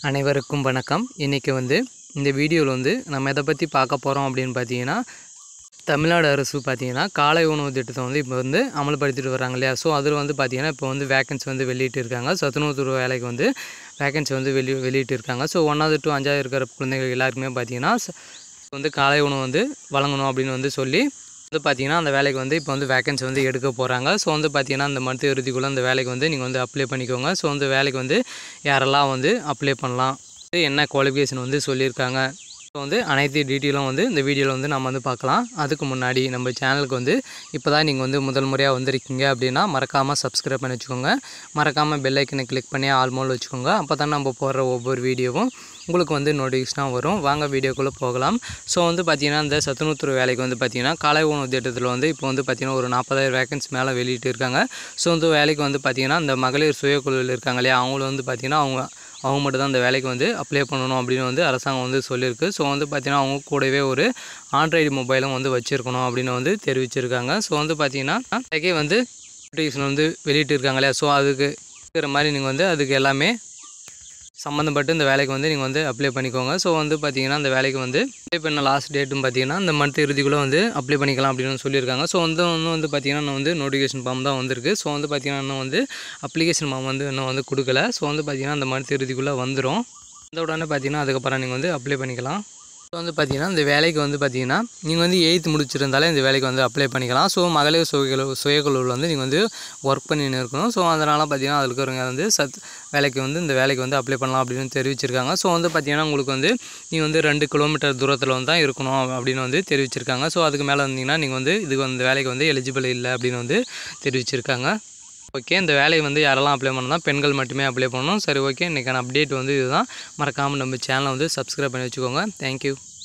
அனைவருக்கும் வணக்கம் இன்றைக்கி வந்து இந்த வீடியோவில் வந்து நம்ம எதை பற்றி பார்க்க போகிறோம் அப்படின்னு பார்த்தீங்கன்னா தமிழ்நாடு அரசு பார்த்தீங்கன்னா காலை உணவு திட்டத்தை வந்து இப்போ வந்து அமல்படுத்திட்டு வராங்க இல்லையா ஸோ அதில் வந்து பார்த்தீங்கன்னா இப்போ வந்து வேகன்சி வந்து வெளியிட்டு இருக்காங்க சத்துணவுத்துறை வேலைக்கு வந்து வேகன்சி வந்து வெளி வெளியிட்டு இருக்காங்க ஸோ ஒன்றாவது டு அஞ்சாவது இருக்கிற குழந்தைகள் எல்லாருக்குமே பார்த்தீங்கன்னா ச- வந்து காலை உணவு வந்து வழங்கணும் அப்படின்னு வந்து சொல்லி வந்து பார்த்தீங்கன்னா அந்த வேலைக்கு வந்து இப்போ வந்து வேகன்சி வந்து எடுக்க போகிறாங்க ஸோ வந்து பார்த்தீங்கன்னா அந்த மந்த் இறுதிக்குள்ளே அந்த வேலைக்கு வந்து நீங்கள் வந்து அப்ளை பண்ணிக்கோங்க ஸோ அந்த வேலைக்கு வந்து யாரெல்லாம் வந்து அப்ளை பண்ணலாம் இது என்ன குவாலிஃபிகேஷன் வந்து சொல்லியிருக்காங்க ஸோ வந்து அனைத்து டீட்டெயிலும் வந்து இந்த வீடியோவில் வந்து நம்ம வந்து பார்க்கலாம் அதுக்கு முன்னாடி நம்ம சேனலுக்கு வந்து இப்போ தான் நீங்கள் வந்து முதல் முறையாக வந்திருக்கீங்க அப்படின்னா மறக்காமல் சப்ஸ்கிரைப் பண்ணி வச்சுக்கோங்க மறக்காமல் பெல் ஐக்கனை கிளிக் பண்ணி ஆல் மோல் வச்சுக்கோங்க அப்போ தான் நம்ம போடுற ஒவ்வொரு வீடியோவும் உங்களுக்கு வந்து நோட்டிஃபிகேஷனாக வரும் வாங்க வீடியோக்குள்ளே போகலாம் ஸோ வந்து பார்த்திங்கன்னா இந்த சத்துணவுத்துறை வேலைக்கு வந்து பார்த்திங்கன்னா காலை உணவு திட்டத்தில் வந்து இப்போ வந்து பார்த்திங்கன்னா ஒரு நாற்பதாயிரம் வேகன்சி மேலே வெளியிட்டு இருக்காங்க ஸோ இந்த வேலைக்கு வந்து பார்த்திங்கன்னா இந்த மகளிர் சுயக்குழுவில் இருக்காங்க இல்லையா அவங்களும் வந்து பார்த்திங்கன்னா அவங்க அவங்க மட்டும் தான் அந்த வேலைக்கு வந்து அப்ளை பண்ணணும் அப்படின்னு வந்து அரசாங்கம் வந்து சொல்லியிருக்கு ஸோ வந்து பார்த்திங்கன்னா அவங்க கூடவே ஒரு ஆண்ட்ராய்டு மொபைலும் வந்து வச்சுருக்கணும் அப்படின்னு வந்து தெரிவிச்சிருக்காங்க ஸோ வந்து பார்த்திங்கன்னா அதுக்கே வந்து நோட்டிஃபிகேஷன் வந்து வெளியிட்டு இருக்காங்க இல்லையா ஸோ அதுக்கு இருக்கிற மாதிரி நீங்கள் வந்து அதுக்கு எல்லாமே சம்மந்தப்பட்டு இந்த வேலைக்கு வந்து நீங்கள் வந்து அப்ளை பண்ணிக்கோங்க ஸோ வந்து பார்த்தீங்கன்னா அந்த வேலைக்கு வந்து அப்ளை பண்ண லாஸ்ட் டேட்டும் பார்த்தீங்கன்னா இந்த மந்த் இறுதிக்குள்ளே வந்து அப்ளை பண்ணிக்கலாம் அப்படின்னு சொல்லியிருக்காங்க ஸோ வந்து இன்னும் வந்து பார்த்தீங்கன்னா இன்னும் வந்து நோட்டிஃபிகேஷன் ஃபார்ம் தான் வந்திருக்கு ஸோ வந்து பார்த்தீங்கன்னா இன்னும் வந்து அப்ளிகேஷன் ஃபார்ம் வந்து இன்னும் வந்து கொடுக்கல ஸோ வந்து பார்த்தீங்கன்னா அந்த மந்த் இறுதிக்குள்ளே வந்துடும் இந்த உடனே பார்த்தீங்கன்னா அதுக்கப்புறம் நீங்கள் வந்து அப்ளை பண்ணிக்கலாம் ஸோ வந்து பார்த்தீங்கன்னா இந்த வேலைக்கு வந்து பார்த்தீங்கன்னா நீங்கள் வந்து எயித்து முடிச்சிருந்தாலே இந்த வேலைக்கு வந்து அப்ளை பண்ணிக்கலாம் ஸோ மகளிர் சுயகுழு சுயக்குழுவில் வந்து நீங்கள் வந்து ஒர்க் பண்ணின்னு இருக்கணும் ஸோ அதனால் பார்த்தீங்கன்னா அதில் இருக்கிறவங்க வந்து சத் வேலைக்கு வந்து இந்த வேலைக்கு வந்து அப்ளை பண்ணலாம் அப்படின்னு தெரிவிச்சிருக்காங்க ஸோ வந்து பார்த்தீங்கன்னா உங்களுக்கு வந்து நீங்கள் வந்து ரெண்டு கிலோமீட்டர் தூரத்தில் வந்து தான் இருக்கணும் அப்படின்னு வந்து தெரிவிச்சிருக்காங்க ஸோ அதுக்கு மேலே வந்தீங்கன்னா நீங்கள் வந்து இதுக்கு வந்து வேலைக்கு வந்து எலிஜிபிள் இல்லை அப்படின்னு வந்து தெரிவிச்சிருக்காங்க ஓகே இந்த வேலையை வந்து யாரெல்லாம் அப்ளை பண்ணணும் பெண்கள் மட்டுமே அப்ளை பண்ணணும் சரி ஓகே இன்றைக்கான அப்டேட் வந்து இதுதான் மறக்காமல் நம்ம சேனலை வந்து சப்ஸ்கிரைப் பண்ணி வச்சுக்கோங்க தேங்க்யூ